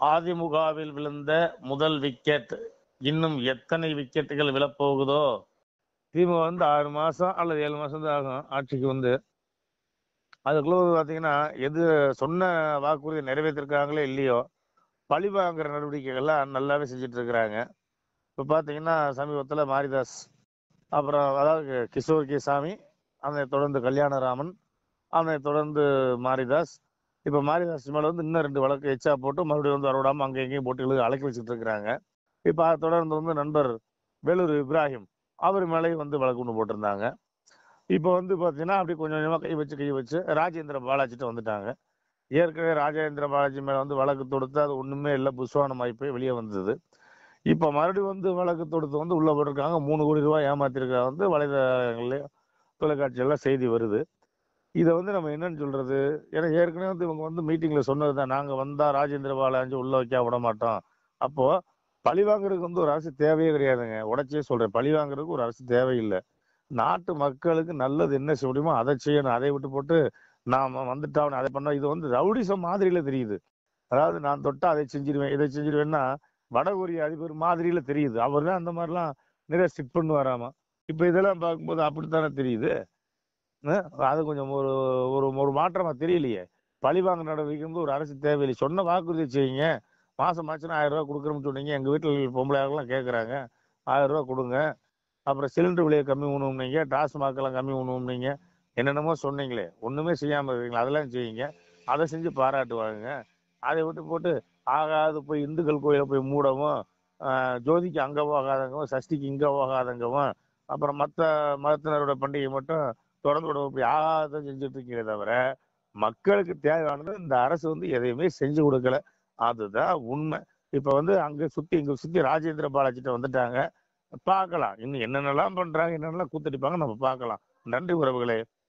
அதிமுகவில் விழுந்த முதல் விக்கெட் இன்னும் எத்தனை விக்கெட்டுகள் விழப்போகுதோ திமுக வந்து ஆறு மாசம் அல்லது ஏழு மாசம் தான் ஆகும் ஆட்சிக்கு வந்து அதுக்குள்ள வந்து பாத்தீங்கன்னா எது சொன்ன வாக்குறுதியை நிறைவேற்றிருக்காங்களோ இல்லையோ பழி வாங்குற நடவடிக்கைகள்லாம் நல்லாவே செஞ்சுட்டு இருக்கிறாங்க இப்போ பார்த்தீங்கன்னா சமீபத்தில் மாரிதாஸ் அப்புறம் அதாவது கிஷோர் கே சாமி அதனை தொடர்ந்து கல்யாணராமன் அதனை தொடர்ந்து மாரிதாஸ் இப்போ மாரிதாஸ் மேலே வந்து இன்னும் ரெண்டு வழக்கு எச்சா போட்டு மறுபடியும் வந்து வரவிடாமல் அங்கே எங்கேயும் போட்டு இழுத்து அழைக்க வச்சுட்டு இருக்கிறாங்க இப்போ அதை தொடர்ந்து வந்து நண்பர் வேலூர் இப்ராஹிம் அவர் மேலேயும் வந்து வழக்கு ஒன்று போட்டிருந்தாங்க இப்போ வந்து பார்த்தீங்கன்னா அப்படி கொஞ்சம் கொஞ்சமாக கை வச்சு கை வச்சு ராஜேந்திர பாலாஜிட்ட வந்துட்டாங்க ஏற்கனவே ராஜேந்திர பாலாஜி மேலே வந்து வழக்கு தொடுத்து அது ஒன்றுமே இல்லை புஸ்வானமாகி போய் வெளியே வந்தது இப்போ மறுபடியும் வந்து வழக்கு தொடுத்து வந்து உள்ள போட்டிருக்காங்க மூணு கோடி ரூபாய் ஏமாத்திருக்காங்க வந்து வலைதளங்கள்லயும் தொலைக்காட்சியெல்லாம் செய்தி வருது இதை வந்து நம்ம என்னன்னு சொல்றது ஏன்னா ஏற்கனவே வந்து இவங்க வந்து மீட்டிங்ல சொன்னது தான் நாங்க வந்தா ராஜேந்திர பாலாஜி உள்ள வைக்க விட மாட்டோம் அப்போ பழி வாங்குறதுக்கு வந்து ஒரு அரசு தேவையே கிடையாதுங்க உடச்சே சொல்றேன் பழி வாங்குறதுக்கு ஒரு அரசு தேவையில்லை நாட்டு மக்களுக்கு நல்லது என்ன செய்ய முடியுமோ அதை செய்யணும் அதை விட்டு போட்டு நாம வந்துட்டாவணும் அதை பண்ண இது வந்து ரவுடிசம் மாதிரியில தெரியுது அதாவது நான் தொட்டா அதை செஞ்சிருவேன் இதை செஞ்சிருவேன்னா வடகொரிய அதிபர் மாதிரியில தெரியுது அவர் தான் அந்த மாதிரிலாம் நிறைய ஸ்டிக் பண்ணுவாராமா இப்ப இதெல்லாம் பார்க்கும்போது அப்படித்தானே தெரியுது அஹ் அது கொஞ்சம் ஒரு ஒரு ஒரு மாற்றமா தெரியலையே பழிவாங்க நடவடிக்கை வந்து ஒரு அரசு தேவையில்லை சொன்ன வாக்குறுதி செய்யுங்க மாசம் ஆச்சுன்னா ஆயிரம் ரூபாய் கொடுக்குறோம்னு சொன்னீங்க எங்க வீட்டில் பொம்பளையாரெல்லாம் கேட்குறாங்க ஆயிரம் ரூபாய் கொடுங்க அப்புறம் சிலிண்டர் விலையை கம்மி பண்ணுவோம்னீங்க டாஸ்மாக் எல்லாம் கம்மி பண்ணுவோம்னீங்க என்னென்னமோ சொன்னீங்களே ஒண்ணுமே செய்யாம இருக்கீங்களா அதெல்லாம் செய்யுங்க அதை செஞ்சு பாராட்டுவாங்க அதை விட்டு போட்டு ஆகாது போய் இந்துக்கள் கோயிலை போய் மூடவும் ஆஹ் ஜோதிக்கு அங்க போகாதங்கவும் சஷ்டிக்கு இங்க போகாதங்கவும் அப்புறம் மற்ற மதத்தினரோட பண்டிகை மட்டும் தொடர்ந்து விட இப்படி ஆகாத செஞ்சுட்டு இருக்கீங்களே தவிர மக்களுக்கு தேவையானது இந்த அரசு வந்து எதையுமே செஞ்சு கொடுக்கல அதுதான் உண்மை இப்ப வந்து அங்க சுத்தி இங்க சுத்தி ராஜேந்திர பாலாஜிட்ட வந்துட்டாங்க பார்க்கலாம் இன்னும் என்னென்னலாம் பண்றாங்க என்னென்னலாம் கூத்தடிப்பாங்க நம்ம பார்க்கலாம் நன்றி உறவுகளே